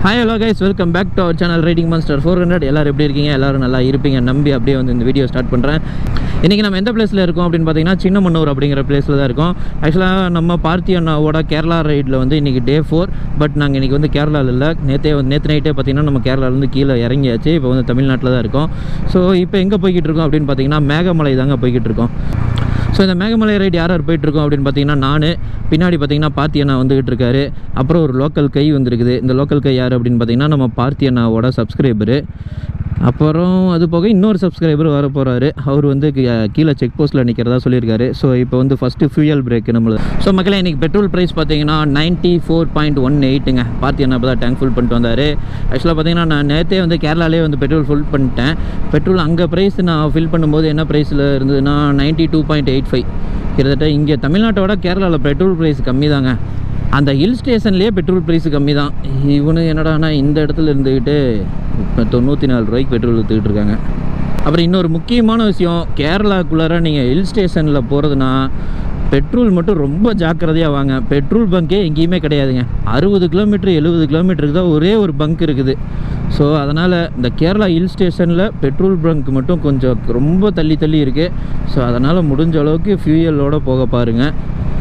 Hi hello guys welcome back to our channel riding master four hundred எல்லோரும் எப்படி இருக்கீங்க எல்லோரும் நல்லா இருப்பீங்க நம்பி அப்படியே வந்து இந்த வீடியோ ஸ்டார்ட் பண்ணுறேன் இன்றைக்கி நம்ம எந்த பிளேஸில் இருக்கோம் அப்படின்னு பார்த்தீங்கன்னா சின்னமன்னூர் அப்படிங்கிற பிளேஸில் தான் இருக்கோம் ஆக்சுவலாக நம்ம பார்த்தி அண்ணாவோட கேரளா ரைடில் வந்து இன்றைக்கி டே ஃபோர் பட் நாங்கள் இன்றைக்கி வந்து கேரளாவில் இல்லை நேற்றே வந்து நேற்று நைட்டே பார்த்தீங்கன்னா நம்ம கேரளாவிலேருந்து கீழே இறங்கியாச்சு இப்போ வந்து தமிழ்நாட்டில் தான் இருக்கோம் ஸோ இப்போ எங்கே போய்கிட்டு இருக்கோம் அப்படின்னு பார்த்தீங்கன்னா மேகமலை தாங்க போய்கிட்டு இருக்கோம் ஸோ இந்த மேகமலை ரைடு யார் யார் போயிட்டுருக்கோம் அப்படின்னு பார்த்தீங்கன்னா நான் பின்னாடி பார்த்தீங்கன்னா பார்த்தி அண்ணா வந்துகிட்டு இருக்காரு அப்புறம் ஒரு லோக்கல் கை வந்திருக்குது இந்த லோக்கல் கை யார் அப்படின்னு பார்த்தீங்கன்னா நம்ம பார்த்தி அண்ணாவோட சப்ஸ்கிரைபரு அப்புறம் அது போக இன்னொரு சப்ஸ்கிரைபர் வர போகிறாரு அவர் வந்து கீ- கீழே செக் போஸ்ட்டில் நிற்கிறதா சொல்லியிருக்காரு ஸோ இப்போ வந்து ஃபஸ்ட்டு ஃபியூயல் பிரேக் நம்மளுக்கு ஸோ மக்களே இன்றைக்கி பெட்ரோல் ப்ரைஸ் பார்த்தீங்கன்னா நைன்ட்டி ஃபோர் பாயிண்ட் ஒன் எயிட்டுங்க பார்த்தி அண்ணா இப்போ தான் டேங்க் ஃபுல் பண்ணிட்டு வந்தார் ஆக்சுவலாக பார்த்தீங்கன்னா நான் நேற்றே வந்து கேரளாலே வந்து பெட்ரோல் ஃபுல் பண்ணிட்டேன் பெட்ரோல் அங்கே ப்ரைஸ் நான் ஃபில் பண்ணும்போது என்ன ப்ரைஸில் இருந்ததுன்னா ninety two point eight five கிட்டத்தட்ட இங்கே தமிழ்நாட்டோட கேரளாவில் பெட்ரோல் ப்ரைஸ் கம்மி தாங்க அந்த ஹில் ஸ்டேஷன்லேயே பெட்ரோல் ப்ரைஸ் கம்மி தான் இவனு என்னடானா இந்த இடத்துல இருந்துக்கிட்டு இப்போ தொண்ணூற்றி நாலு ரூபாய்க்கு பெட்ரோல் விற்றுக்கிட்டு இருக்காங்க அப்புறம் இன்னொரு முக்கியமான விஷயம் கேரளாக்குள்ளார நீங்கள் ஹில் ஸ்டேஷனில் போகிறதுனா பெட்ரோல் மட்டும் ரொம்ப ஜாக்கிரதையாக வாங்க பெட்ரோல் பங்கே எங்கேயுமே கிடையாதுங்க அறுபது கிலோமீட்டர் எழுபது கிலோமீட்டருக்கு தான் ஒரே ஒரு பங்க் இருக்குது ஸோ அதனால் இந்த கேரளா ஹில் ஸ்டேஷனில் பெட்ரோல் பங்க் மட்டும் கொஞ்சம் ரொம்ப தள்ளி தள்ளி இருக்குது ஸோ அதனால் முடிஞ்ச அளவுக்கு ஃபியூயலோடு போக பாருங்கள்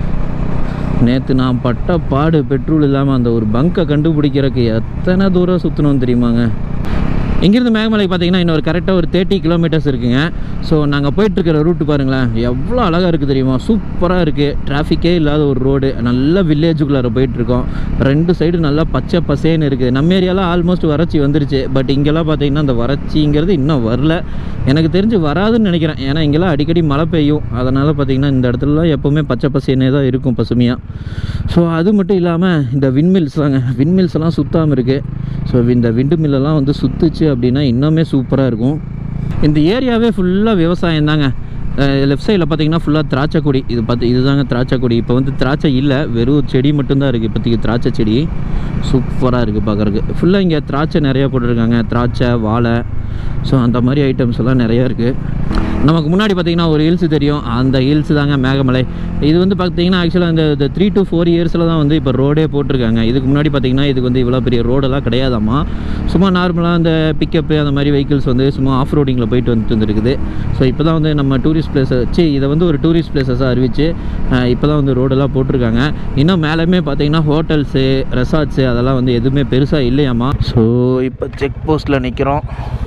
நேற்று நான் பட்ட பாடு பெட்ரோல் இல்லாமல் அந்த ஒரு பங்கை கண்டுபிடிக்கிறதுக்கு எத்தனை தூரம் சுற்றணும் தெரியுமாங்க இங்கேருந்து மேகமலை பார்த்தீங்கன்னா இன்னொரு கரெக்டாக ஒரு தேர்ட்டி கிலோமீட்டர்ஸ் இருக்குங்க ஸோ நாங்கள் போயிட்டுருக்கிற ரூட்டு பாருங்களேன் எவ்வளோ அழகாக இருக்குது தெரியுமா சூப்பராக இருக்குது டிராஃபிக்கே இல்லாத ஒரு ரோடு நல்ல வில்லேஜுக்குள்ளார போயிட்டுருக்கோம் ரெண்டு சைடு நல்லா பச்சை பசேன்னு இருக்குது நம்ம ஏரியாலாம் ஆல்மோஸ்ட் வறட்சி வந்துருச்சு பட் இங்கெல்லாம் பார்த்தீங்கன்னா அந்த வறட்சிங்கிறது இன்னும் வரல எனக்கு தெரிஞ்சு வராதுன்னு நினைக்கிறேன் ஏன்னா இங்கெல்லாம் அடிக்கடி மழை பெய்யும் அதனால் பார்த்தீங்கன்னா இந்த இடத்துலலாம் எப்போவுமே பச்சை பசேனே தான் இருக்கும் பசுமையாக ஸோ அது மட்டும் இல்லாமல் இந்த விண்மில்ஸ் தாங்க விண்மில்ஸ் எல்லாம் சுத்தாமல் இருக்குது ஸோ இந்த விண்டு மில்லெல்லாம் வந்து சுத்துச்சு அப்படின்னா இன்னுமே சூப்பராக இருக்கும் இந்த ஏரியாவே ஃபுல்லாக விவசாயம் தாங்க லெஃப்ட் சைடில் பார்த்தீங்கன்னா ஃபுல்லாக திராட்சை கொடி இது பார்த்து இதுதாங்க திராட்சை கொடி இப்போ வந்து திராட்சை இல்லை வெறும் செடி மட்டும்தான் இருக்குது இப்போதைக்கு திராட்சை செடி சூப்பராக இருக்குது பார்க்குறதுக்கு ஃபுல்லாக இங்கே திராட்சை நிறையா போட்டிருக்காங்க திராட்சை வாழை ஸோ அந்த மாதிரி ஐட்டம்ஸ் எல்லாம் நிறையா இருக்குது நமக்கு முன்னாடி பார்த்தீங்கன்னா ஒரு ஹில்ஸ் தெரியும் அந்த ஹில்ஸ் தாங்க மேகமலை இது வந்து பார்த்தீங்கன்னா ஆக்சுவலாக இந்த இந்த த்ரீ டு ஃபோர் இயர்ஸில் தான் வந்து இப்போ ரோடே போட்டிருக்காங்க இதுக்கு முன்னாடி பார்த்தீங்கன்னா இதுக்கு வந்து இவ்வளோ பெரிய ரோடெல்லாம் கிடையாதாம்மா சும்மா நார்மலாக அந்த பிக்கப்பு அந்த மாதிரி வெஹிக்கிள்ஸ் வந்து சும்மா ஆஃப் ரோடிங்கில் போயிட்டு வந்துட்டு வந்துருக்குது ஸோ இப்போ தான் வந்து நம்ம டூரிஸ்ட் பிளேஸை வச்சு இதை வந்து ஒரு டூரிஸ்ட் பிளேஸஸாக அறிவிச்சு இப்போ தான் வந்து ரோடெல்லாம் போட்டிருக்காங்க இன்னும் மேலேயுமே பார்த்தீங்கன்னா ஹோட்டல்ஸு ரெசார்ட்ஸு அதெல்லாம் வந்து எதுவுமே பெருசாக இல்லையாம்மா ஸோ இப்போ செக் போஸ்ட்டில் நிற்கிறோம்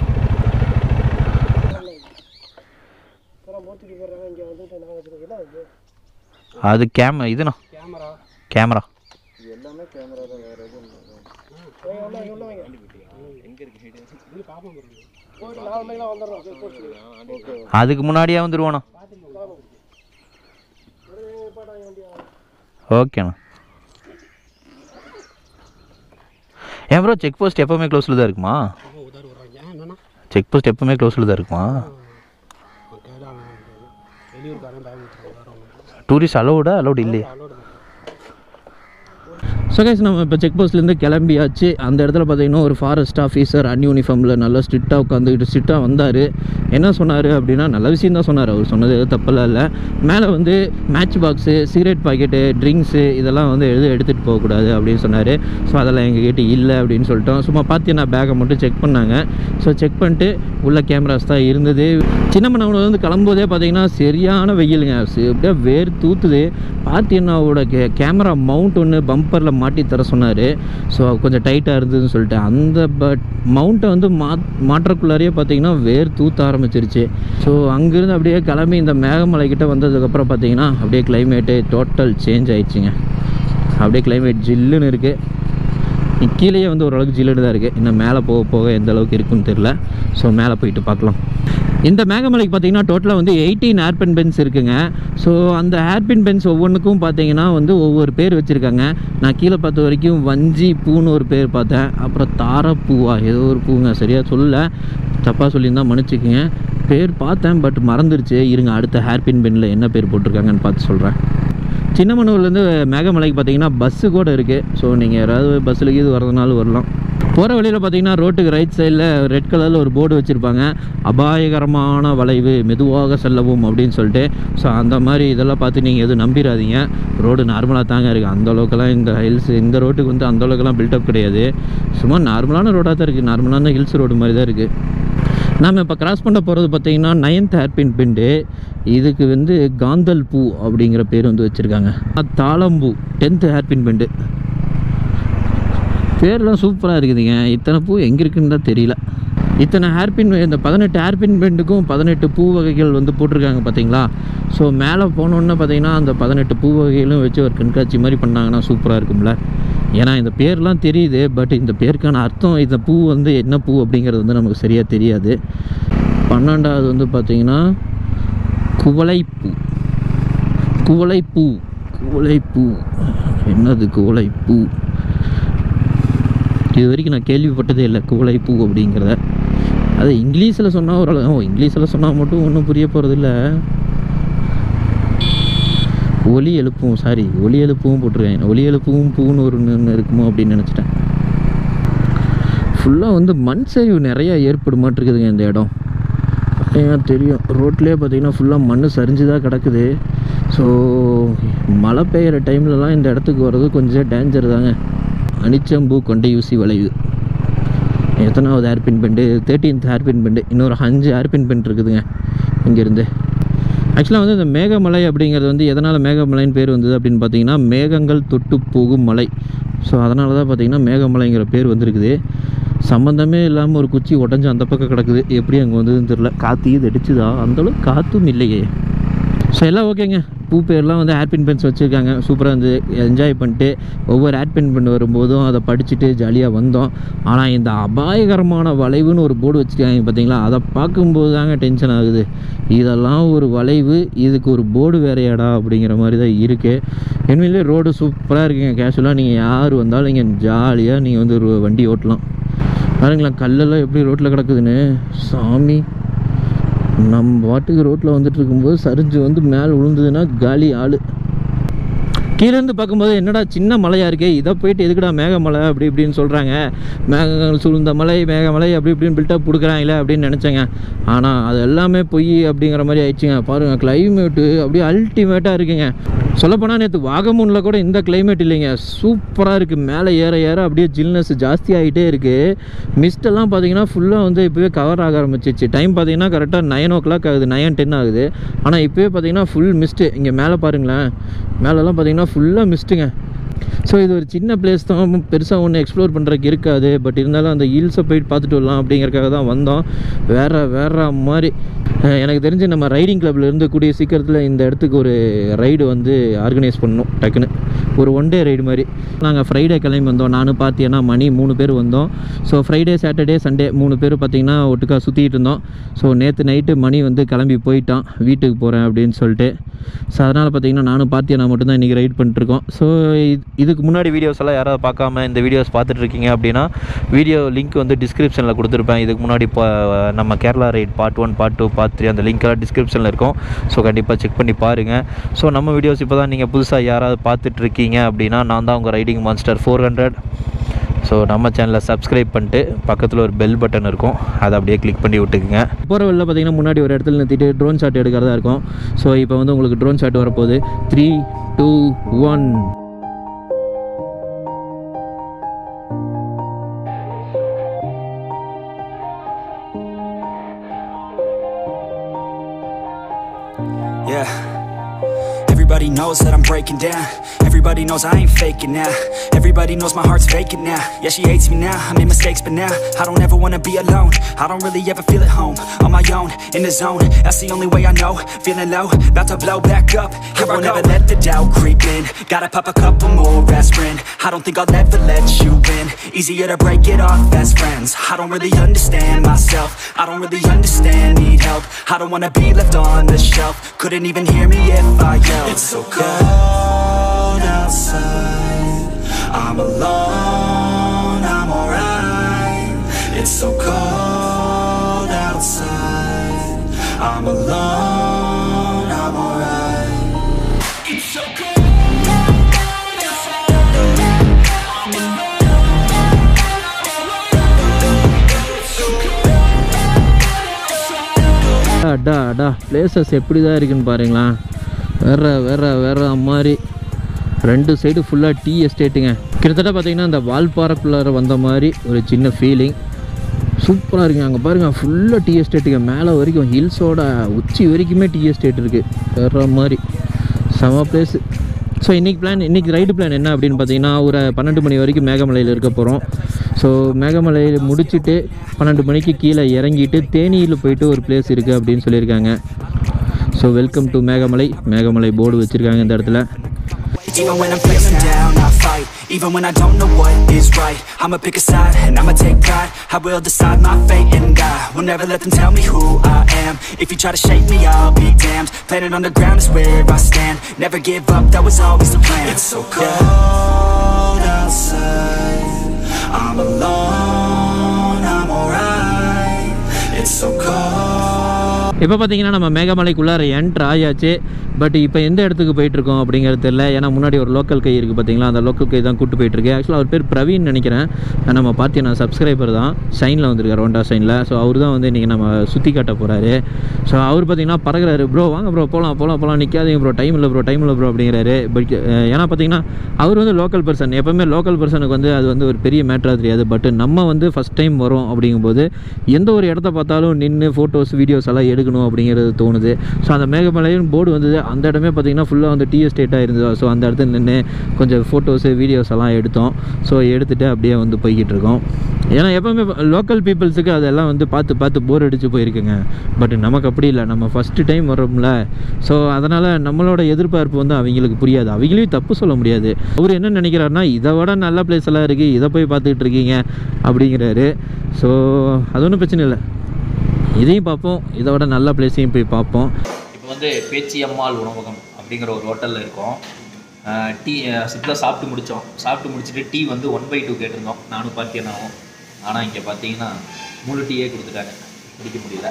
அது கேம் இதுண்ணா கேமரா கேமரா எல்லாமே கேமரா தான் வேற எதுவும் ஓகே அதுக்கு முன்னாடியே வந்துடுவோண்ணா ஓகேண்ணா ஏன் ப்ரோ செக் போஸ்ட் எப்போவுமே க்ளோஸில் தான் இருக்குமா உதாரி விட்றாங்க என்னன்னா செக் போஸ்ட் எப்போவுமே க்ளோஸில் தான் இருக்குமா கேட்டா வெளியூர்காரன் பயம் விட்டுருவாங்க வேற ஒன்றும் டூரிஸ்ட் அலோடா அலோடு இல்லையா அலோடு ஸோ கைஸ் நம்ம இப்போ செக் போஸ்ட்லேருந்து கிளம்பியாச்சு அந்த இடத்துல பார்த்தீங்கன்னா ஒரு ஃபாரஸ்ட் ஆஃபீஸர் அன்யூனிஃபார்மில் நல்லா ஸ்ட்ரிக்டாக உட்காந்துக்கிட்டு ஸ்ட்ரிக்டாக வந்தார் என்ன சொன்னார் அப்படின்னா நல்ல விஷயம் தான் சொன்னார் அவர் சொன்னது எதுவும் தப்பெல்லாம் இல்லை மேலே வந்து match box cigarette packet drinks இதெல்லாம் வந்து எதுவும் எடுத்துகிட்டு போகக்கூடாது அப்படின்னு சொன்னார் ஸோ அதெல்லாம் எங்ககிட்ட இல்லை அப்படின்னு சொல்லிட்டோம் சும்மா பார்த்து நான் பேக்கை மட்டும் செக் பண்ணாங்க ஸோ செக் பண்ணிட்டு உள்ள கேமராஸ் தான் இருந்தது சின்ன மன்னவனை வந்து கிளம்பும்போதே பார்த்தீங்கன்னா சரியான வெயிலுங்க சரி, அப்படியே வேர் தூத்துது பார்த்தீங்கன்னாவோட கே கேமரா மவுண்ட் ஒன்று பம்பரில் மாட்டி தர சொன்னார் ஸோ கொஞ்சம் டைட்டாக இருந்ததுன்னு சொல்லிட்டு அந்த பட் மவுண்ட்டை வந்து மா மாற்றக்குள்ளாரியே பார்த்தீங்கன்னா வேர் தூத்த ஆரம்பிச்சிருச்சு ஸோ அங்கேருந்து அப்படியே கிளம்பி இந்த மேகமலை கிட்ட வந்ததுக்கப்புறம் பார்த்தீங்கன்னா அப்படியே கிளைமேட்டு டோட்டல் சேஞ்ச் ஆயிடுச்சுங்க அப்படியே கிளைமேட் ஜில்லுன்னு இருக்குது கீழேயே வந்து ஓரளவுக்கு ஜில்லுன்னு தான் இருக்குது இன்னும் மேலே போக போக எந்த அளவுக்கு இருக்குன்னு தெரில ஸோ மேலே போயிட்டு பார்க்கலாம் இந்த மேகமலைக்கு பார்த்தீங்கன்னா டோட்டலாக வந்து எயிட்டீன் ஹேர்பின் பென்ஸ் இருக்குங்க ஸோ அந்த ஹேர்பின் பென்ஸ் ஒவ்வொன்றுக்கும் பார்த்தீங்கன்னா வந்து ஒவ்வொரு பேர் வச்சுருக்காங்க நான் கீழே பார்த்த வரைக்கும் வஞ்சி பூன்னு ஒரு பேர் பார்த்தேன் அப்புறம் தாரப்பூவா ஏதோ ஒரு பூங்க சரியாக சொல்லல தப்பாக சொல்லியிருந்தா மன்னிச்சுக்குங்க பேர் பார்த்தேன் பட் மறந்துருச்சு இருங்க அடுத்த ஹேர்பின் பென்னில் என்ன பேர் போட்டிருக்காங்கன்னு பார்த்து சொல்கிறேன் சின்னமனூர்லேருந்து மேகமலைக்கு பார்த்தீங்கன்னா பஸ்ஸு கூட இருக்குது ஸோ நீங்கள் யாராவது பஸ்ஸில் இது வரதுனாலும் வரலாம் போகிற வழியில் பார்த்தீங்கன்னா ரோட்டுக்கு ரைட் சைடில் ரெட் கலரில் ஒரு போர்டு வச்சுருப்பாங்க அபாயகரமான வளைவு மெதுவாக செல்லவும் அப்படின்னு சொல்லிட்டு ஸோ அந்த மாதிரி இதெல்லாம் பார்த்து நீங்கள் எதுவும் நம்பிடாதீங்க ரோடு நார்மலாக தாங்க இருக்குது அந்த அளவுக்குலாம் இந்த ஹில்ஸ் இந்த ரோட்டுக்கு வந்து அந்த அளவுக்குலாம் பில்டப் கிடையாது சும்மா நார்மலான ரோடாக தான் இருக்குது நார்மலான ஹில்ஸ் ரோடு மாதிரி தான் இருக்குது நாம் இப்போ கிராஸ் பண்ண போகிறது பார்த்தீங்கன்னா நைன்த் ஹேர்பின் பெண்டு இதுக்கு வந்து காந்தல் பூ அப்படிங்கிற பேர் வந்து வச்சுருக்காங்க தாளம்பூ டென்த்து ஹேர்பின் பெண்டு பேர்லாம் சூப்பராக இருக்குதுங்க இத்தனை பூ எங்கே இருக்குன்னு தான் தெரியல இத்தனை ஹேர்பின் இந்த பதினெட்டு ஹேர்பின் பெண்டுக்கும் பதினெட்டு பூ வகைகள் வந்து போட்டிருக்காங்க பார்த்தீங்களா ஸோ மேலே போனோன்னே பார்த்தீங்கன்னா அந்த பதினெட்டு பூ வகைகளும் வச்சு ஒரு கண்காட்சி மாதிரி பண்ணாங்கன்னா சூப்பராக இருக்கும்ல ஏன்னா இந்த பேர்லாம் தெரியுது பட் இந்த பேருக்கான அர்த்தம் இந்த பூ வந்து என்ன பூ அப்படிங்கிறது வந்து நமக்கு சரியாக தெரியாது பன்னெண்டாவது வந்து பார்த்தீங்கன்னா குவளைப்பூ குவளைப்பூ குவளைப்பூ என்னது குவளைப்பூ இது வரைக்கும் நான் கேள்விப்பட்டதே இல்லை குவளைப்பூ அப்படிங்கிறத அது இங்கிலீஷில் சொன்னால் ஒரு ஓ இங்கிலீஷில் சொன்னால் மட்டும் ஒன்றும் புரிய போகிறதில்ல ஒலி எழுப்பும் சாரி ஒலி எழுப்பும் போட்டிருக்கேன் ஒலி எழுப்பும் பூன்னு ஒரு ஒன்று இருக்குமோ அப்படின்னு நினச்சிட்டேன் ஃபுல்லாக வந்து மண் சரிவு நிறையா ஏற்படு மாட்டிருக்குதுங்க இந்த இடம் பார்த்தீங்கன்னா தெரியும் ரோட்லேயே பார்த்தீங்கன்னா ஃபுல்லாக மண் சரிஞ்சு தான் கிடக்குது ஸோ மழை பெய்கிற டைம்லலாம் இந்த இடத்துக்கு வர்றது கொஞ்சம் டேஞ்சர் தாங்க அனிச்சம்பூ கொண்டை ஊசி வளைவு எத்தனாவது hairpin bend thirteenth hairpin bend இன்னொரு அஞ்சு ஹேர்பின் பெண்ட் இருக்குதுங்க இங்கேருந்து ஆக்சுவலாக வந்து இந்த மேகமலை அப்படிங்கிறது வந்து எதனால் மேகமலைன்னு பேர் வந்தது அப்படின்னு பார்த்தீங்கன்னா மேகங்கள் தொட்டு போகும் மலை ஸோ அதனால தான் பார்த்தீங்கன்னா மேகமலைங்கிற பேர் வந்திருக்குது சம்மந்தமே இல்லாமல் ஒரு குச்சி உடஞ்சி அந்த பக்கம் கிடக்குது எப்படி அங்கே வந்ததுன்னு தெரில காற்று இது அடிச்சுதா அந்தளவுக்கு காற்றும் இல்லையே ஸோ எல்லாம் ஓகேங்க பூ பேர்லாம் வந்து ஹேர்பின் பென்ஸ் வச்சுருக்காங்க சூப்பராக வந்து என்ஜாய் பண்ணிட்டு ஒவ்வொரு ஹேர்பின் பென் வரும்போதும் அதை படிச்சுட்டு ஜாலியாக வந்தோம் ஆனால் இந்த அபாயகரமான வளைவுன்னு ஒரு போர்டு வச்சுருக்காங்க பார்த்தீங்களா அதை பார்க்கும்போது தாங்க டென்ஷன் ஆகுது இதெல்லாம் ஒரு வளைவு இதுக்கு ஒரு போர்டு வேறையாடா அப்படிங்கிற மாதிரி தான் இருக்குது உண்மையிலே ரோடு சூப்பராக இருக்குங்க கேஷுவலாக நீங்கள் யார் வந்தாலும் நீங்கள் ஜாலியாக நீங்கள் வந்து ஒரு வண்டி ஓட்டலாம் பாருங்களேன் கல்லெல்லாம் எப்படி ரோட்டில் கிடக்குதுன்னு சாமி நம்ம பாட்டுக்கு ரோட்டில் வந்துட்டு இருக்கும்போது சரிஞ்சு வந்து மேலே விழுந்ததுன்னா காலி ஆள் கீழேருந்து பார்க்கும்போது என்னடா சின்ன மலையாக இருக்கே இதை போயிட்டு எதுக்குடா மேகமலை அப்படி இப்படின்னு சொல்கிறாங்க மேகங்கள் சூழ்ந்த மலை மேகமலை அப்படி இப்படின்னு பில்டப் கொடுக்குறாங்களே அப்படின்னு நினச்சேங்க ஆனால் அது எல்லாமே பொய் அப்படிங்கிற மாதிரி ஆயிடுச்சுங்க பாருங்கள் கிளைமேட்டு அப்படியே அல்டிமேட்டாக இருக்குங்க சொல்லப்போனால் நேற்று வாகமூனில் கூட இந்த கிளைமேட் இல்லைங்க சூப்பராக இருக்குது மேலே ஏற ஏற அப்படியே ஜில்னஸ் ஜாஸ்தி ஆகிட்டே இருக்குது மிஸ்டெல்லாம் பார்த்தீங்கன்னா ஃபுல்லாக வந்து இப்போவே கவர் ஆக ஆரம்பிச்சிச்சு டைம் பார்த்தீங்கன்னா கரெக்டாக நைன் ஓ கிளாக் ஆகுது நைன் டென் ஆகுது ஆனால் இப்போவே பார்த்தீங்கன்னா ஃபுல் மிஸ்ட்டு இங்கே மேலே பாருங்களேன் மேலெல்லாம் பார்த்தீங்கன்னா ஃபுல்லாக மிஸ்ட்டுங்க ஸோ இது ஒரு சின்ன பிளேஸ் தான் பெருசாக ஒன்று எக்ஸ்ப்ளோர் பண்ணுறதுக்கு இருக்காது பட் இருந்தாலும் அந்த ஹில்ஸை போயிட்டு பார்த்துட்டு வரலாம் அப்படிங்கறக்காக தான் வந்தோம் வேறு வேற மாதிரி அஹ் எனக்கு தெரிஞ்சு நம்ம ரைடிங் கிளப்ல இருந்து கூடிய சீக்கிரத்தில் இந்த இடத்துக்கு ஒரு ரைடு வந்து ஆர்கனைஸ் பண்ணணும் டக்குன்னு ஒரு ஒன் டே ரைடு மாதிரி நாங்கள் ஃப்ரைடே கிளம்பி வந்தோம் நானும் பார்த்தீங்கன்னா மணி மூணு பேர் வந்தோம் ஸோ ஃப்ரைடே சாட்டர்டே சண்டே மூணு பேர் பார்த்தீங்கன்னா ஒட்டுக்கா சுற்றிட்டு இருந்தோம் ஸோ நேற்று நைட்டு மணி வந்து கிளம்பி போயிட்டான் வீட்டுக்கு போகிறேன் அப்படின்னு சொல்லிட்டு ஸோ அதனால் பார்த்தீங்கன்னா நானும் பார்த்தியா மட்டும்தான் இன்றைக்கி ரைட் பண்ணிட்டுருக்கோம் ஸோ இதுக்கு முன்னாடி வீடியோஸ் எல்லாம் யாராவது பார்க்காம இந்த வீடியோஸ் பார்த்துட்டு இருக்கீங்க அப்படின்னா வீடியோ லிங்க் வந்து டிஸ்கிரிப்ஷனில் கொடுத்துருப்பேன் இதுக்கு முன்னாடி இப்போ நம்ம Kerala ride part one part two part three அந்த லிங்க் எல்லாம் டிஸ்கிரிப்ஷனில் இருக்கும் ஸோ கண்டிப்பாக செக் பண்ணி பாருங்கள் ஸோ நம்ம வீடியோஸ் இப்போ தான் நீங்கள் புதுசாக யாராவது பார்த்துட்டு இருக்கீங்க அப்படின்னா நான் தான் உங்கள் riding monster four hundred so நம்ம சேனலை சப்ஸ்கிரைப் பண்ணிட்டு பக்கத்தில் ஒரு பெல் பட்டன் இருக்கும் அதை அப்படியே கிளிக் பண்ணி விட்டுக்குங்க போகிற வழியில் பார்த்தீங்கன்னா முன்னாடி ஒரு இடத்துல நிறுத்திட்டு ட்ரோன் ஷாட் எடுக்கிறதா இருக்கும் ஸோ இப்போ வந்து உங்களுக்கு ட்ரோன் ஷாட் வரப்போகுது three two one Yeah. Everybody knows that I'm breaking down. Everybody knows I ain't faking now. Everybody knows my heart's vacant now. Yeah, she hates me now. I made mistakes, but now I don't ever wanna be alone. I don't really ever feel at home. On my own, in the zone. That's the only way I know. Feeling low, about to blow back up. Here I won't ever let the doubt creep in. Gotta pop a couple more aspirin. I don't think I'll ever let you in. Easier to break it off best friends. I don't really understand myself. I don't really understand, need help. I don't wanna be left on the shelf. Couldn't even hear me if I yelled. It's so cold outside. I'm alone, I'm alright. It's so cold outside. I'm alone, I'm alright. It's so cold. அடா அடா places எப்படி தான் இருக்குன்னு பாருங்களேன் வேற வேற வேற மாதிரி ரெண்டு சைடு ஃபுல்லாக டீ எஸ்டேட்டுங்க கிட்டத்தட்ட பார்த்தீங்கன்னா இந்த வால்பாறைக்குள்ளார வந்த மாதிரி ஒரு சின்ன ஃபீலிங் சூப்பராக இருக்குங்க அங்கே பாருங்கள் ஃபுல்லாக டீ எஸ்டேட்டுங்க மேலே வரைக்கும் ஹில்ஸோட உச்சி வரைக்குமே டீ எஸ்டேட் இருக்குது வேற மாதிரி செம பிளேஸு ஸோ இன்றைக்கி பிளான் இன்றைக்கி ரைடு பிளான் என்ன அப்படின்னு பார்த்தீங்கன்னா ஒரு பன்னெண்டு மணி வரைக்கும் மேகமலையில் இருக்க போகிறோம் ஸோ மேகமலையில் முடிச்சுட்டு பன்னெண்டு மணிக்கு கீழே இறங்கிட்டு தேனியில் போயிட்டு ஒரு பிளேஸ் இருக்குது அப்படின்னு சொல்லியிருக்காங்க so welcome to Meghamalai Meghamalai board வச்சுருக்காங்க இந்த இடத்துல Even when I'm feeling down, I fight Even when I don't know what is right I'ma pick a side and I'ma take pride I will decide my fate and I Will never let them tell me who I am If you try to shake me, I'll be damned Planet on the ground is where I stand Never give up, that was always the plan It's so cold outside I'm alone, I'm alright It's so cold இப்போ பார்த்தீங்கன்னா நம்ம மேகமலைக்குள்ளார enter ஆயாச்சு but இப்போ எந்த இடத்துக்கு போயிட்டுருக்கோம் அப்படிங்கிறது தெரியல ஏன்னா முன்னாடி ஒரு லோக்கல் கை இருக்குது பார்த்தீங்களா அந்த லோக்கல் கை தான் கூட்டு போயிட்டுருக்கு ஆக்சுவலாக அவர் பேர் பிரவீன் நினைக்கிறேன் நம்ம பார்த்து நான் சப்ஸ்கிரைபர் தான் சைனில் வந்திருக்காரு ஹோண்டா சைனில் ஸோ அவர் தான் வந்து இன்றைக்கி நம்ம சுற்றி காட்ட போகிறாரு ஸோ அவர் பார்த்தீங்கன்னா பறகுறாரு ப்ரோ வாங்க ப்ரோ போகலாம் போகலாம் போகலாம் நிற்காதீங்க ப்ரோ டைம் இல்லை ப்ரோ டைம் இல்லை ப்ரோ அப்படிங்கிறாரு பட் ஏன்னா பார்த்தீங்கன்னா அவர் வந்து லோக்கல் பர்சன் எப்போவுமே லோக்கல் பர்சனுக்கு வந்து அது வந்து ஒரு பெரிய மேட்டராக தெரியாது பட் நம்ம வந்து ஃபஸ்ட் டைம் வரோம் அப்படிங்கும்போது எந்த ஒரு இடத்த பார்த்தாலும் நின்று ஃபோட்டோஸ் வீடியோஸ் எல்லாம் எடுக்கணும் அப்படிங்கிறது தோணுது ஸோ அந்த மேகமலையின் போர்டு வந்தது அந்த இடமே பார்த்தீங்கன்னா ஃபுல்லாக வந்து டீ எஸ்டேட்டாக இருந்தது ஸோ அந்த இடத்துல நின்று கொஞ்சம் ஃபோட்டோஸு வீடியோஸ் எல்லாம் எடுத்தோம் ஸோ எடுத்துகிட்டு அப்படியே வந்து போய்கிட்டு இருக்கோம் ஏன்னா எப்போவுமே லோக்கல் பீப்புள்ஸுக்கு அதெல்லாம் வந்து பார்த்து பார்த்து போர் அடித்து போயிருக்குங்க பட் நமக்கு அப்படி இல்லை நம்ம ஃபஸ்ட்டு டைம் வரோம்ல ஸோ அதனால் நம்மளோட எதிர்பார்ப்பு வந்து அவங்களுக்கு புரியாது அவங்களையும் தப்பு சொல்ல முடியாது அவர் என்ன நினைக்கிறாருன்னா இதை விட நல்ல பிளேஸ் எல்லாம் இருக்குது இதை போய் பார்த்துக்கிட்டு இருக்கீங்க அப்படிங்கிறாரு ஸோ அது ஒன்றும் பிரச்சனை இல்லை இதையும் பார்ப்போம் இதை விட நல்ல பிளேஸையும் போய் பார்ப்போம் இப்போ வந்து பேச்சியம்மாள் உணவகம் அப்படிங்கிற ஒரு ஹோட்டலில் இருக்கோம் அஹ் டீ சிப்பில் சாப்பிட்டு முடித்தோம் சாப்பிட்டு முடிச்சுட்டு டீ வந்து ஒன் பை டூ கேட்டிருந்தோம் நானும் பார்த்தேனாவும் ஆனால் இங்கே பார்த்தீங்கன்னா முழு டீயே கொடுத்துட்டாங்க குடிக்க முடியல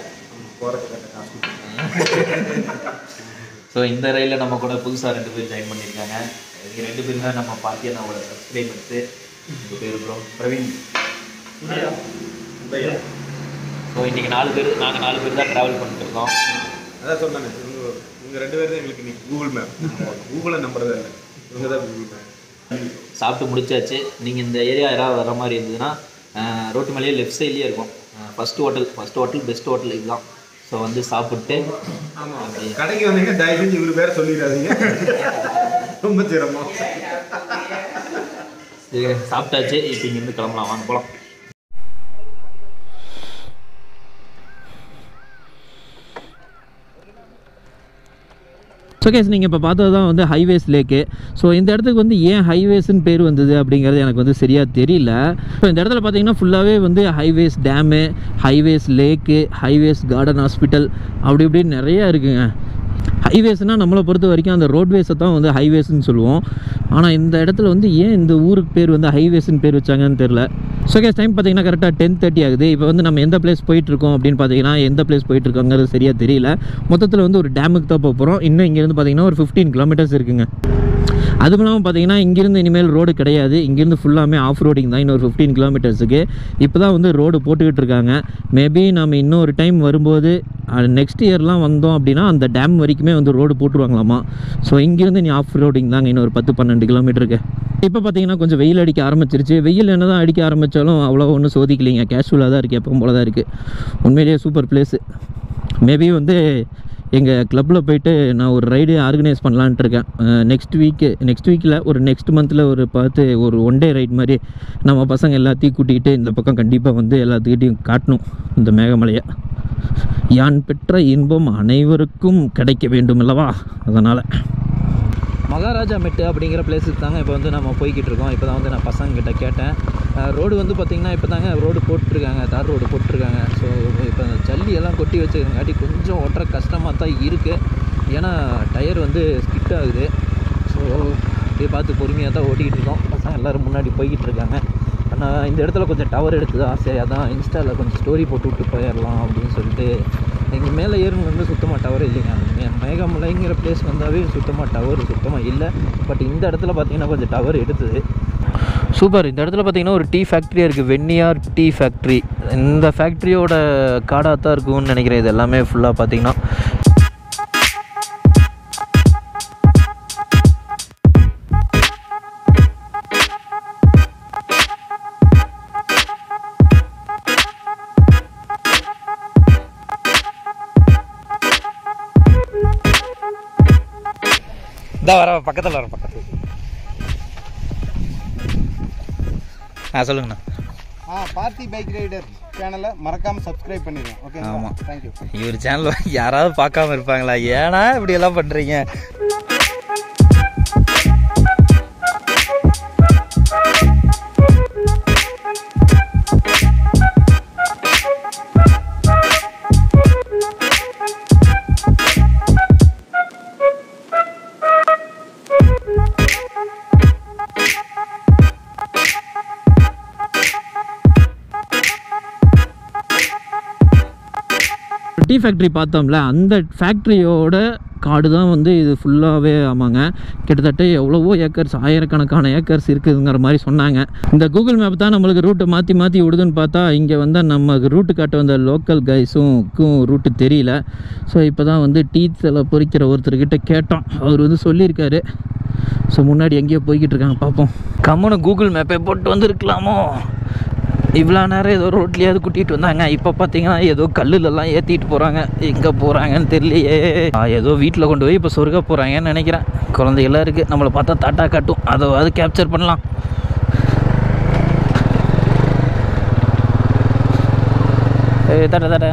ஸோ இந்த ரயிலில் நம்ம கூட புதுசாக ரெண்டு பேர் ஜாயின் பண்ணியிருக்காங்க இவங்க ரெண்டு பேருமே நம்ம பார்த்தியனாவோட சப்ஸ்கிரைபர்ஸு உங்கள் பேர் ப்ரோ பிரவீன் ஸோ இன்றைக்கி நாலு பேர் நாங்கள் நாலு பேர் தான் ட்ராவல் பண்ணிட்டு இருக்கோம் அதான் சொன்னாங்க இவங்க இவங்க ரெண்டு பேரும் தான் எங்களுக்கு இன்னைக்கு கூகுள் மேப் கூகுளை நம்புறதா இல்லை இவங்க தான் கூகுள் மேப் சாப்பிட்டு முடிச்சாச்சு நீங்கள் இந்த ஏரியா யாராவது வர மாதிரி இருந்ததுன்னா அஹ், ரோட்டு மேலேயே லெஃப்ட் சைட்லேயே இருக்கும் first hotel first hotel best hotel இதுதான் ஸோ வந்து சாப்பிட்டு அப்படியே கடைக்கு வந்தீங்கன்னா தயவு செஞ்சு இவரு பேரை சொல்லிடாதீங்க ரொம்ப சிரமம் இது சாப்பிட்டாச்சு இப்போ இங்கேருந்து கிளம்பலாம் வாங்க போகலாம் ஸோ கேஸ் நீங்கள் இப்போ பார்த்தது தான் வந்து ஹைவேஸ் லேக்கு ஸோ இந்த இடத்துக்கு வந்து ஏன் ஹைவேஸ்னு பேர் வந்தது அப்படிங்கிறது எனக்கு வந்து சரியாக தெரியல ஸோ இந்த இடத்துல பார்த்தீங்கன்னா ஃபுல்லாகவே வந்து highways dam highways lake highways garden hospital அப்படி இப்படின்னு நிறையா இருக்குங்க ஹைவேஸ்னால் நம்மளை பொறுத்த வரைக்கும் அந்த ரோட்வேஸை தான் வந்து ஹைவேஸ்னு சொல்லுவோம் ஆனால் இந்த இடத்துல வந்து ஏன் இந்த ஊருக்கு பேர் வந்து ஹைவேஸ்னு பேர் வச்சாங்கன்னு தெரில ஸோ கேஸ் டைம் பார்த்தீங்கன்னா கரெக்டாக டென் தேர்ட்டி ஆகுது இப்போ வந்து நம்ம எந்த பிளேஸ் போயிட்டுருக்கோம் அப்படின்னு பார்த்தீங்கன்னா எந்த பிளேஸ் போயிட்டுருக்கோங்கிறது சரியாக தெரியல மொத்தத்தில் வந்து ஒரு டேமுக்கு தான் போக போகிறோம் இன்னும் இங்கேருந்து பார்த்தீங்கன்னா ஒரு ஃபிஃப்டீன் கிலோமீட்டர்ஸ் இருக்குங்க அதுவும் இல்லாமல் பார்த்தீங்கன்னா இங்கேருந்து இனிமேல் ரோடு கிடையாது இங்கேருந்து ஃபுல்லாமே ஆஃப் ரோடிங் தான் இன்னொரு ஃபிஃப்டீன் கிலோமீட்டர்ஸுக்கு இப்போ தான் வந்து ரோடு போட்டுக்கிட்டு இருக்காங்க மேபி நம்ம இன்னொரு டைம் வரும்போது நெக்ஸ்ட் இயர்லாம் வந்தோம் அப்படின்னா அந்த டேம் வரைக்குமே வந்து ரோடு போட்டுருவாங்களாமா ஸோ இங்கேருந்து நீ ஆஃப் ரோடிங் தாங்க இன்னொரு பத்து பன்னெண்டு கிலோமீட்டருக்கு இப்போ பார்த்தீங்கன்னா கொஞ்சம் வெயில் அடிக்க ஆரம்பிச்சிருச்சு வெயில் என்ன தான் அடிக்க ஆரம்பித்தாலும் அவ்வளோ ஒன்றும் சோதிக்கலைங்க கேஷுவலாக தான் இருக்குது எப்பவும் போல தான் இருக்குது உண்மையிலேயே சூப்பர் பிளேஸு மேபி வந்து எங்கள் கிளப்பில் போயிட்டு நான் ஒரு ரைடு ஆர்கனைஸ் பண்ணலான்ட்டு இருக்கேன் நெக்ஸ்ட் வீக்கு நெக்ஸ்ட் வீக்கில் ஒரு நெக்ஸ்ட் மந்தில் ஒரு பார்த்து ஒரு ஒன் டே ரைட் மாதிரி நம்ம பசங்க எல்லாத்தையும் கூட்டிகிட்டு இந்த பக்கம் கண்டிப்பாக வந்து எல்லாத்துக்கிட்டையும் காட்டணும் இந்த மேகமலையை யான் பெற்ற இன்பம் அனைவருக்கும் கிடைக்க வேண்டும் அல்லவா அதனால் மகாராஜா மெட்டு அப்படிங்கிற பிளேஸுக்கு தாங்க இப்போ வந்து நம்ம போய்கிட்டு இருக்கோம் இப்போ தான் வந்து நான் பசங்கக்கிட்ட கேட்டேன் ரோடு வந்து பார்த்திங்கன்னா இப்போ தாங்க ரோடு போட்டிருக்காங்க தார் ரோடு போட்டிருக்காங்க ஸோ இப்போ அந்த ஜல்லி எல்லாம் கொட்டி வச்சுருக்காட்டி கொஞ்சம் ஓட்டுற கஷ்டமாக தான் இருக்குது ஏன்னா டயர் வந்து ஸ்கிட் ஆகுது ஸோ அப்படியே பார்த்து பொறுமையாக தான் ஓட்டிக்கிட்டு இருக்கோம் பசங்க எல்லோரும் முன்னாடி போய்கிட்டு இருக்காங்க ஆனால் இந்த இடத்துல கொஞ்சம் டவர் எடுத்தது ஆசை அதான் இன்ஸ்டாவில் கொஞ்சம் ஸ்டோரி போட்டு விட்டு போயிடலாம் அப்படின்னு சொல்லிட்டு எங்கள் மேலே ஏறுங்க வந்து சுத்தமாக டவர் இல்லைங்க மே- மேகமலைங்கிற பிளேஸ் வந்தாவே சுத்தமாக டவர் சுத்தமாக இல்லை பட் இந்த இடத்துல பார்த்தீங்கன்னா கொஞ்சம் டவர் எடுத்தது சூப்பர் இந்த இடத்துல பார்த்தீங்கன்னா ஒரு டீ ஃபேக்ட்ரியாக இருக்குது வெண்ணியார் டீ ஃபேக்ட்ரி இந்த ஃபேக்ட்ரியோட காடாக தான் இருக்கும்னு நினைக்கிறேன் இது எல்லாமே ஃபுல்லாக பார்த்தீங்கன்னா இந்த வர பக்கத்தில் வர பக்கத்தில் ஆ சொல்லுங்கண்ணா ஆ பார்த்தி பைக் ரைடர் சேனலை மறக்காம சப்ஸ்கிரைப் பண்ணிடுங்க ஓகே ஆமா. தேங்க்யூ இவர் சேனல் யாராவது பார்க்காம இருப்பாங்களா ஏன்னா இப்படி எல்லாம் பண்ணுறீங்க டீ ஃபேக்ட்ரி பார்த்தோம்ல அந்த ஃபேக்ட்ரியோட காடு தான் வந்து இது ஃபுல்லாகவே ஆமாங்க கிட்டத்தட்ட எவ்வளவோ ஏக்கர்ஸ் ஆயிரக்கணக்கான ஏக்கர்ஸ் இருக்குதுங்கிற மாதிரி சொன்னாங்க இந்த கூகுள் மேப் தான் நம்மளுக்கு ரூட்டை மாற்றி மாற்றி விடுதுன்னு பார்த்தா இங்கே வந்து நமக்கு ரூட்டு காட்ட வந்த லோக்கல் கைஸும்க்கும் ரூட்டு தெரியல ஸோ இப்போ தான் வந்து டீ தலை பொறிக்கிற ஒருத்தர்கிட்ட கேட்டோம் அவர் வந்து சொல்லியிருக்காரு ஸோ முன்னாடி எங்கேயோ போய்கிட்டு இருக்காங்க பார்ப்போம் கம்முன்னு கூகுள் மேப்பை போட்டு வந்திருக்கலாமோ இவ்வளோ நேரம் ஏதோ ரோட்லேயாவது கூட்டிகிட்டு வந்தாங்க இப்போ பார்த்தீங்கன்னா ஏதோ கல்லுலலாம் ஏற்றிட்டு போகிறாங்க எங்கே போகிறாங்கன்னு தெரியலையே ஆ, ஏதோ வீட்டில் கொண்டு போய் இப்போ சொருக போகிறாங்கன்னு நினைக்கிறேன் குழந்தைகளாம் இருக்குது நம்மளை பார்த்தா தாட்டா காட்டும் அதாவது கேப்சர் பண்ணலாம் ஏய், தட தட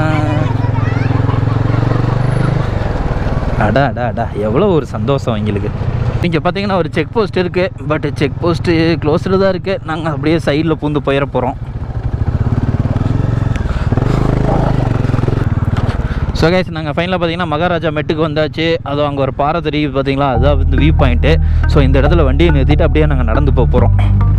அடா அடா அடா எவ்வளோ ஒரு சந்தோஷம் எங்களுக்கு இங்கே பார்த்தீங்கன்னா ஒரு செக் போஸ்ட் இருக்குது பட் செக் போஸ்ட்டு க்ளோஸில் தான் இருக்குது நாங்கள் அப்படியே சைடில் பூந்து போயிட போகிறோம் ஸோ கைஸ் நாங்கள் ஃபைனலாக பார்த்தீங்கன்னா மகாராஜா மெட்டுக்கு வந்தாச்சு அதுவும் அங்கே ஒரு பாறை தெரியுது பார்த்தீங்களா அதுதான் வந்து வியூ பாயிண்ட்டு ஸோ இந்த இடத்துல வண்டியை நிறுத்திட்டு அப்படியே நாங்கள் நடந்து போக போகிறோம்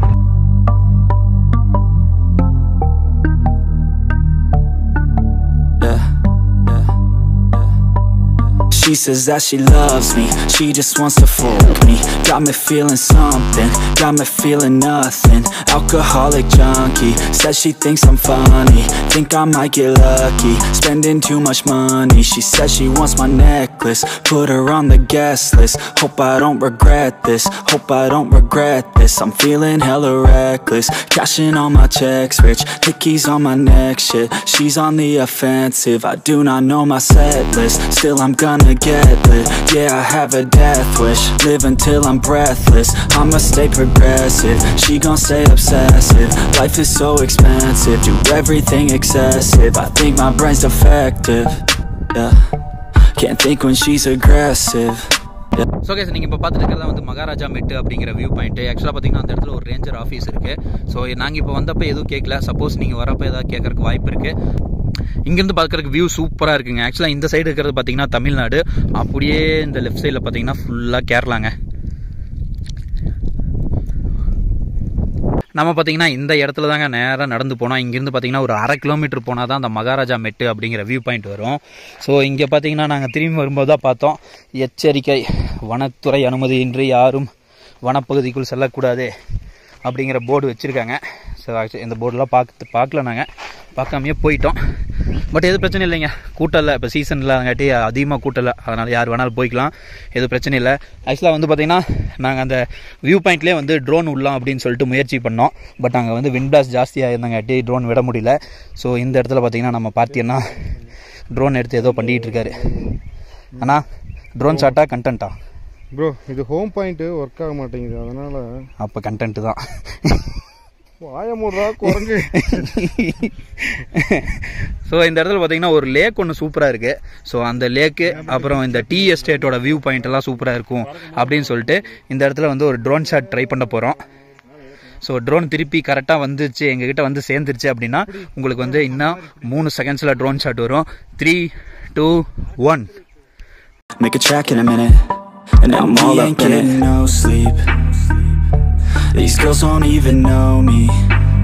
She says that she loves me, she just wants to fuck me Got me feeling something, got me feeling nothing Alcoholic junkie, says she thinks I'm funny Think I might get lucky, spending too much money She says she wants my necklace, put her on the guest list Hope I don't regret this, hope I don't regret this I'm feeling hella reckless, cashing all my checks rich Hickeys on my neck, shit, she's on the offensive I do not know my set list, still I'm gonna get lit Yeah, I have a death wish, live until I'm breathless I'ma stay progressive, she gon' stay obsessive Life is so expensive, do everything excessive I think my brain's defective, yeah Can't think when she's aggressive so case நீங்கள் இப்போ பார்த்துட்டு இருக்கிறதா வந்து மகாராஜா மெட்டு அப்படிங்கிற view point ஆக்சுவலாக பார்த்தீங்கன்னா அந்த இடத்துல ஒரு ரேஞ்சர் ஆஃபீஸ் இருக்குது ஸோ நாங்கள் இப்போ வந்தப்போ எதுவும் கேட்கல சப்போஸ் நீங்கள் வரப்போ ஏதாவது கேட்கறதுக்கு வாய்ப்பு இருக்குது இங்கேருந்து பார்க்குறதுக்கு வியூ சூப்பராக இருக்குங்க ஆக்சுவலாக இந்த சைடு இருக்கிறது பார்த்தீங்கன்னா தமிழ்நாடு அப்படியே இந்த லெஃப்ட் சைடில் பார்த்தீங்கன்னா ஃபுல்லாக கேரளாங்க நம்ம பார்த்தீங்கன்னா இந்த இடத்துல தாங்க நேராக நடந்து போனோம் இங்கேருந்து பார்த்தீங்கன்னா ஒரு அரை கிலோமீட்டர் போனால் தான் அந்த மகாராஜா மெட்டு அப்படிங்கிற வியூ பாயிண்ட் வரும் ஸோ இங்கே பார்த்தீங்கன்னா நாங்கள் திரும்பி வரும்போது தான் பார்த்தோம் எச்சரிக்கை வனத்துறை அனுமதியின்றி யாரும் வனப்பகுதிக்குள் செல்லக்கூடாது அப்படிங்கிற போர்டு வச்சுருக்காங்க ஸோ இந்த போர்டெலாம் பார்த்து பார்க்கல நாங்கள் பார்க்காமையே போயிட்டோம் பட் எதுவும் பிரச்சனை இல்லைங்க கூட்டம் இல்லை இப்போ சீசன் இல்லாதங்காட்டி அதிகமாக கூட்டம் இல்லை அதனால் யார் வேணாலும் போய்க்கலாம் எதுவும் பிரச்சனை இல்லை ஆக்சுவலாக வந்து பார்த்திங்கன்னா நாங்கள் அந்த வியூ பாயிண்ட்லேயே வந்து ட்ரோன் விடலாம் அப்படின்னு சொல்லிட்டு முயற்சி பண்ணோம் பட் அங்கே வந்து விண்ட் பிளாஸ்ட் ஜாஸ்தியாக இருந்தங்காட்டி ட்ரோன் விட முடியல ஸோ இந்த இடத்துல பார்த்திங்கன்னா நம்ம பார்த்தீங்கன்னா ட்ரோன் எடுத்து ஏதோ பண்ணிக்கிட்டு இருக்காரு அண்ணா ட்ரோன் ஷாட்டா கண்டென்ட்டா ப்ரோ இது ஹோம் பாயிண்ட்டு ஒர்க் ஆக மாட்டேங்குது அதனால அப்போ கண்டென்ட் தான் வாய மூடுறா குரங்கு ஸோ இந்த இடத்துல பார்த்தீங்கன்னா ஒரு லேக் ஒன்று சூப்பராக இருக்குது ஸோ அந்த லேக்கு அப்புறம் இந்த டீ எஸ்டேட்டோட வியூ பாயிண்ட் எல்லாம் சூப்பராக இருக்கும் அப்படின்னு சொல்லிட்டு இந்த இடத்துல வந்து ஒரு ட்ரோன் ஷாட் ட்ரை பண்ண போகிறோம் ஸோ ட்ரோன் திருப்பி கரெக்டாக வந்துச்சு எங்ககிட்ட வந்து சேர்ந்துருச்சு அப்படின்னா உங்களுக்கு வந்து இன்னும் மூணு செகண்ட்ஸில் ட்ரோன் ஷாட் வரும் three two one Make a track in a minute, and I'm all up in it. no sleep. These girls don't even know me.